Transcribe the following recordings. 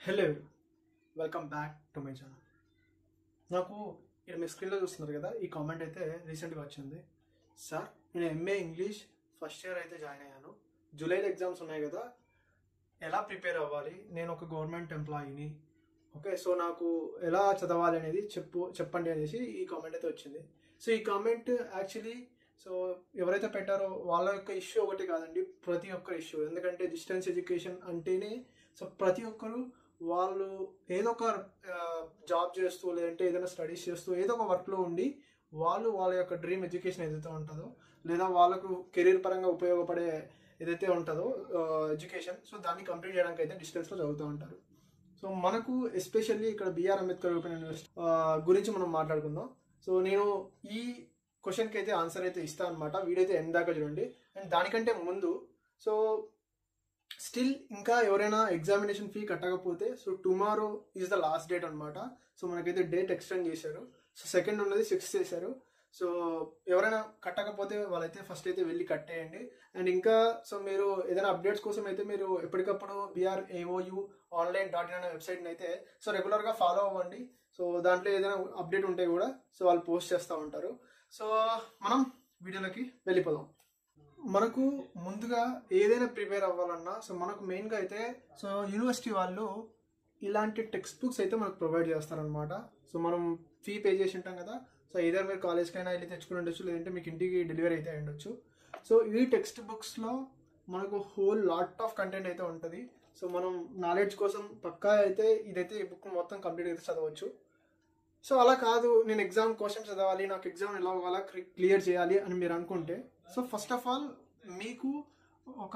hello welcome back to my channel నాకు ఇక్కడ మీ స్క్రీన్లో చూస్తున్నారు కదా ఈ కామెంట్ అయితే రీసెంట్గా వచ్చింది సార్ నేను ఎంఏ ఇంగ్లీష్ ఫస్ట్ ఇయర్ అయితే జాయిన్ అయ్యాను జూలైలో ఎగ్జామ్స్ ఉన్నాయి కదా ఎలా ప్రిపేర్ అవ్వాలి నేను ఒక గవర్నమెంట్ ఎంప్లాయీని ఓకే సో నాకు ఎలా చదవాలి అనేది చెప్పు చెప్పండి అనేసి ఈ కామెంట్ అయితే వచ్చింది సో ఈ కామెంట్ యాక్చువల్లీ సో ఎవరైతే పెట్టారో వాళ్ళ యొక్క ఇష్యూ ఒకటి కాదండి ప్రతి ఒక్క ఇష్యూ ఎందుకంటే డిస్టెన్స్ ఎడ్యుకేషన్ అంటేనే సో ప్రతి ఒక్కరు వాళ్ళు ఏదో ఒక జాబ్ చేస్తూ లేదంటే ఏదైనా స్టడీస్ చేస్తూ ఏదో ఒక వర్క్లో ఉండి వాళ్ళు వాళ్ళ యొక్క డ్రీమ్ ఎడ్యుకేషన్ ఏదైతే ఉంటుందో లేదా వాళ్ళకు కెరీర్ పరంగా ఉపయోగపడే ఏదైతే ఉంటుందో ఎడ్యుకేషన్ సో దాన్ని కంప్లీట్ చేయడానికి అయితే డిస్టెన్స్లో చదువుతూ ఉంటారు సో మనకు ఎస్పెషల్లీ ఇక్కడ బిఆర్ అంబేద్కర్ ఓపెన్ యూనివర్సిటీ గురించి మనం మాట్లాడుకుందాం సో నేను ఈ క్వశ్చన్కి అయితే ఆన్సర్ అయితే ఇస్తాను అనమాట వీడియో అయితే ఎండ్ దాకా చూడండి అండ్ దానికంటే ముందు సో స్టిల్ ఇంకా ఎవరైనా ఎగ్జామినేషన్ ఫీ కట్టకపోతే so tomorrow is the last date అనమాట సో మనకైతే డేట్ ఎక్స్టెండ్ చేశారు సో సెకండ్ ఉన్నది సిక్స్త్ చేశారు సో ఎవరైనా కట్టకపోతే వాళ్ళైతే ఫస్ట్ అయితే వెళ్ళి కట్టేయండి అండ్ ఇంకా సో మీరు ఏదైనా అప్డేట్స్ కోసం అయితే మీరు ఎప్పటికప్పుడు BR AOU online dot in అనే వెబ్సైట్ని అయితే సో రెగ్యులర్గా ఫాలో అవ్వండి సో దాంట్లో ఏదైనా అప్డేట్ ఉంటే కూడా సో వాళ్ళు పోస్ట్ చేస్తూ ఉంటారు సో మనం వీడియోలోకి వెళ్ళిపోదాం మనకు ముందుగా ఏదైనా ప్రిపేర్ అవ్వాలన్నా సో మనకు మెయిన్గా అయితే సో యూనివర్సిటీ వాళ్ళు ఇలాంటి టెక్స్ట్ బుక్స్ అయితే మనకు ప్రొవైడ్ చేస్తారనమాట సో మనం ఫీ పే చేసి ఉంటాం కదా సో ఏదైనా మీరు కాలేజ్కైనా వెళ్ళి తెచ్చుకుని ఉండొచ్చు లేదంటే మీకు ఇంటికి డెలివరీ అయితే ఉండొచ్చు సో ఈ టెక్స్ట్ బుక్స్లో మనకు హోల్ లాట్ ఆఫ్ కంటెంట్ అయితే ఉంటుంది సో మనం నాలెడ్జ్ కోసం పక్కా అయితే ఇదైతే ఈ బుక్ మొత్తం కంప్లీట్ అయితే చదవచ్చు సో అలా కాదు నేను ఎగ్జామ్ కోసం చదవాలి నాకు ఎగ్జామ్ ఎలా అవ్వాలా క్లియర్ చేయాలి అని మీరు అనుకుంటే సో ఫస్ట్ ఆఫ్ ఆల్ మీకు ఒక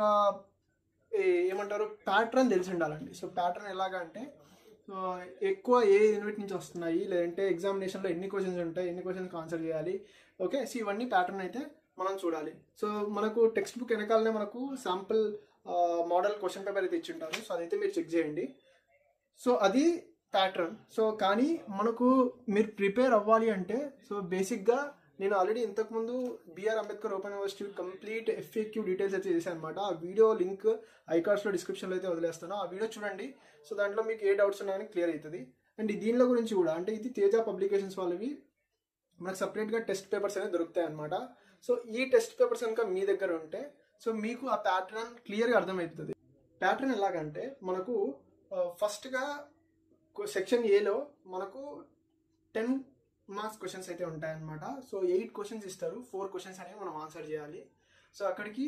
ఏమంటారు ప్యాటర్న్ తెలిసి ఉండాలండి సో ప్యాటర్న్ ఎలాగా అంటే సో ఎక్కువ ఏ యూనిట్ నుంచి వస్తున్నాయి లేదంటే ఎగ్జామినేషన్లో ఎన్ని క్వశ్చన్స్ ఉంటాయి ఎన్ని క్వశ్చన్స్ ఆన్సర్ చేయాలి ఓకే సో ఇవన్నీ ప్యాటర్న్ అయితే మనం చూడాలి సో మనకు టెక్స్ట్ బుక్ వెనకాలనే మనకు శాంపుల్ మోడల్ క్వశ్చన్ పేపర్ అయితే ఇచ్చింటారు సో అదైతే మీరు చెక్ చేయండి సో అది ప్యాటర్న్ సో కానీ మనకు మీరు ప్రిపేర్ అవ్వాలి అంటే సో బేసిక్గా నేను ఆల్రెడీ ఇంతకుముందు BR Ambedkar open university complete FAQ details అయితే చేశాను అనమాట ఆ వీడియో లింక్ ఐకార్డ్స్లో డిస్క్రిప్షన్లో అయితే వదిలేస్తాను ఆ వీడియో చూడండి సో దాంట్లో మీకు ఏ డౌట్స్ ఉన్నాయని క్లియర్ అవుతుంది అండ్ దీనిలో గురించి కూడా అంటే ఇది తేజ పబ్లికేషన్స్ వాళ్ళవి మనకు సపరేట్గా టెస్ట్ పేపర్స్ అనేవి దొరుకుతాయి అనమాట సో ఈ టెస్ట్ పేపర్స్ కనుక మీ దగ్గర ఉంటే సో మీకు ఆ ప్యాటర్న్ క్లియర్గా అర్థమవుతుంది ప్యాటర్న్ ఎలాగంటే మనకు ఫస్ట్గా సెక్షన్ ఏలో మనకు టెన్ మార్క్స్ క్వశ్చన్స్ అయితే ఉంటాయన్నమాట సో ఎయిట్ క్వశ్చన్స్ ఇస్తారు ఫోర్ క్వశ్చన్స్ అనేవి మనం ఆన్సర్ చేయాలి సో అక్కడికి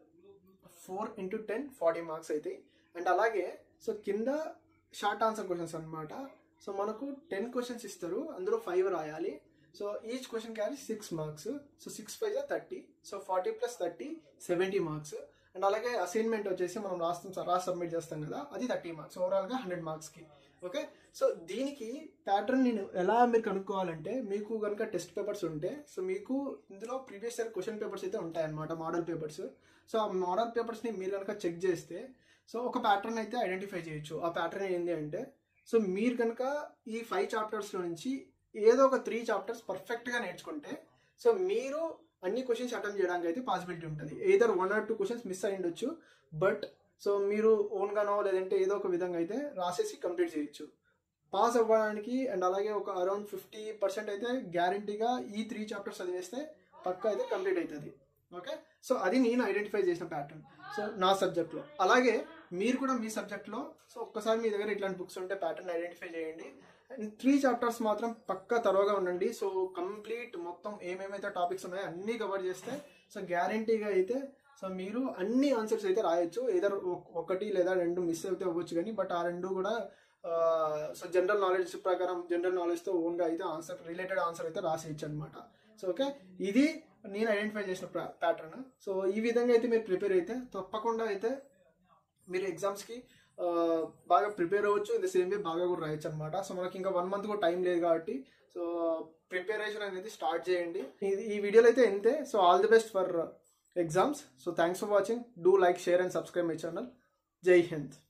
four into ten forty marks అవుతాయి అండ్ అలాగే సో కింద షార్ట్ ఆన్సర్ క్వశ్చన్స్ అనమాట సో మనకు టెన్ క్వశ్చన్స్ ఇస్తారు అందులో ఫైవ్ రాయాలి so each question carry six marks so six five thirty so forty plus thirty seventy marks and అలాగే assignment వచ్చేసి మనం రాస్తాం రాసి సబ్మిట్ చేస్తాం కదా అది థర్టీ మార్క్స్ ఓవరాల్గా హండ్రెడ్ మార్క్స్కి ఓకే సో దీనికి ప్యాటర్న్ నేను ఎలా మీరు కనుక్కోవాలంటే మీకు కనుక టెస్ట్ పేపర్స్ ఉంటే సో మీకు ఇందులో ప్రీవియస్ ఇయర్ క్వశ్చన్ పేపర్స్ అయితే ఉంటాయన్నమాట మోడల్ పేపర్స్ సో ఆ మోడల్ పేపర్స్ని మీరు కనుక చెక్ చేస్తే సో ఒక ప్యాటర్న్ అయితే ఐడెంటిఫై చేయొచ్చు ఆ ప్యాటర్న్ ఏంటి అంటే సో మీరు కనుక ఈ ఫైవ్ చాప్టర్స్లో నుంచి ఏదో ఒక త్రీ చాప్టర్స్ పర్ఫెక్ట్గా నేర్చుకుంటే సో మీరు అన్ని క్వశ్చన్స్ అటెంప్ట్ చేయడానికి అయితే పాసిబిలిటీ ఉంటుంది either one or two questions miss అయి ఉండొచ్చు బట్ సో మీరు ఓన్గానో లేదంటే ఏదో ఒక విధంగా అయితే రాసేసి కంప్లీట్ చేయొచ్చు పాస్ అవ్వడానికి అండ్ అలాగే ఒక అరౌండ్ ఫిఫ్టీ పర్సెంట్ అయితే గ్యారంటీగా ఈ త్రీ చాప్టర్స్ చదివేస్తే పక్క అయితే కంప్లీట్ అవుతుంది ఓకే సో అది నేను ఐడెంటిఫై చేసిన ప్యాటర్న్ సో నా సబ్జెక్ట్లో అలాగే మీరు కూడా మీ సబ్జెక్ట్లో సో ఒక్కసారి మీ దగ్గర ఇట్లాంటి బుక్స్ ఉంటే ప్యాటర్న్ ఐడెంటిఫై చేయండి అండ్ త్రీ చాప్టర్స్ మాత్రం పక్క తరోగా ఉండండి సో కంప్లీట్ మొత్తం ఏమేమైతే టాపిక్స్ ఉన్నాయో అన్నీ కవర్ చేస్తే సో గ్యారంటీగా అయితే సో మీరు అన్ని ఆన్సర్స్ అయితే రాయొచ్చు ఏదర్ ఒకటి లేదా రెండు మిస్ అయితే అవ్వచ్చు కానీ బట్ ఆ రెండు కూడా సో జనరల్ నాలెడ్జ్ ప్రకారం జనరల్ నాలెడ్జ్తో ఓన్గా అయితే ఆన్సర్ రిలేటెడ్ ఆన్సర్ అయితే రాసేయచ్చు అనమాట సో ఓకే ఇది నేను ఐడెంటిఫై చేసిన ప్యాటర్న్ సో ఈ విధంగా అయితే మీరు ప్రిపేర్ అయితే తప్పకుండా అయితే మీరు ఎగ్జామ్స్కి బాగా ప్రిపేర్ అవ్వచ్చు ఇన్ ద సేమ్ వే బాగా కూడా రాయొచ్చు అనమాట సో మనకి ఇంకా వన్ మంత్ కూడా టైం లేదు కాబట్టి సో ప్రిపరేషన్ అనేది స్టార్ట్ చేయండి ఈ వీడియోలో అయితే ఎంతే so all the best for exams so thanks for watching do like share and subscribe my channel జై హింద్